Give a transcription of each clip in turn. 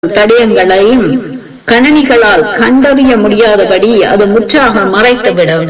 தடயங்களையும் கணனிகளால் கண்டறிய முடியாதபடி அது முற்றாக மறைத்துவிடும்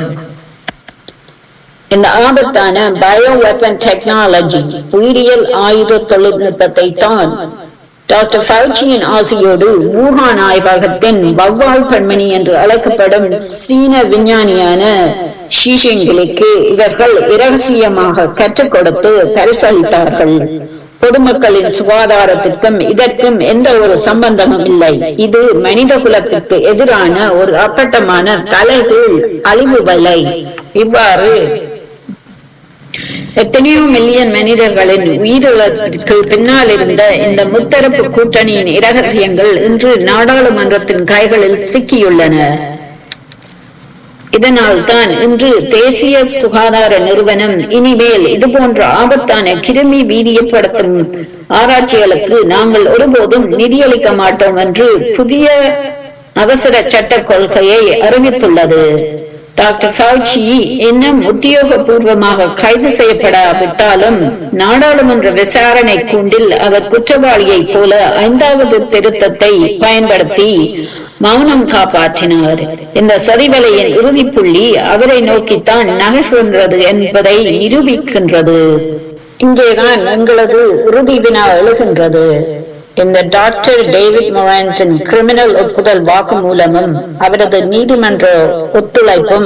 இந்த ஆபத்தான பயோ வெப்பன் டெக்னாலஜி உயிரியல் ஆயுத தொழில்நுட்பத்தை தான் டாக்டர் ஃபவுச்சியின் ஆசையோடு வூஹான் ஆய்வகத்தின் வவ்வால் பெண்மணி என்று அழைக்கப்படும் சீன விஞ்ஞானியான ஷீஷிங்களுக்கு இவர்கள் இரகசியமாக கற்றுக் கொடுத்து பரிசளித்தார்கள் பொதுமக்களின் சுகாதாரத்திற்கும் இதற்கும் எந்த ஒரு சம்பந்தமும் இல்லை இது மனித குலத்திற்கு எதிரான ஒரு அப்பட்டமான தலைகீழ் அழிவு வலை இவ்வாறு எத்தனையோ மில்லியன் மனிதர்களின் உயிரிழப்பிற்கு பின்னால் இருந்த இந்த முத்தரப்பு கூட்டணியின் இரகசியங்கள் இன்று நாடாளுமன்றத்தின் கைகளில் சிக்கியுள்ளன இதனால் தான் இன்று தேசிய சுகாதார நிறுவனம் இனிமேல் இது போன்ற ஆபத்தான கிருமி வீரியப்படுத்தும் ஆராய்ச்சிகளுக்கு நாங்கள் ஒருபோதும் நிதியளிக்க மாட்டோம் என்று புதிய அவசர சட்ட கொள்கையை அறிவித்துள்ளது டாக்டர் ஃபவுச்சி இன்னும் உத்தியோகபூர்வமாக கைது செய்யப்படாவிட்டாலும் நாடாளுமன்ற விசாரணை கூண்டில் அவர் குற்றவாளியைப் போல ஐந்தாவது திருத்தத்தை பயன்படுத்தி மௌனம் காப்பாற்றினார் இந்த சதிவலையின் இறுதி புள்ளி அவரை நோக்கித்தான் நகர்கின்றது என்பதை நிரூபிக்கின்றது இங்கேதான் எங்களது இறுதி வினா எழுகின்றது இந்த டாக்டர் டேவிட் மொரான்ஸின் கிரிமினல் ஒப்புதல் வாக்குமூலமும் அவரது நீதிமன்ற ஒத்துழைப்பும்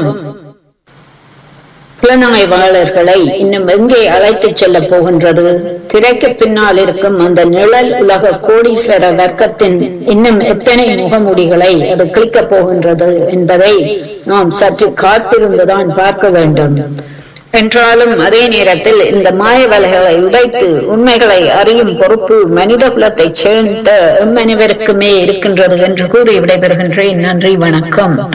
புலனாய்வாளர்களை இன்னும் எங்கே அழைத்துச் செல்ல போகின்றது திரைக்கு பின்னால் இருக்கும் அந்த நிழல் உலக கோடீஸ்வர வர்க்கத்தின் இன்னும் எத்தனை முகமூடிகளை அது கிளிக்கப் போகின்றது என்பதை நாம் சற்று காத்திருந்துதான் பார்க்க வேண்டும் என்றாலும் அதே நேரத்தில் இந்த மாயவலைகளை உடைத்து உண்மைகளை அறியும் பொறுப்பு மனித குலத்தைச் சேர்ந்த எம்மனைவருக்குமே இருக்கின்றது என்று கூறி விடைபெறுகின்றேன் நன்றி வணக்கம்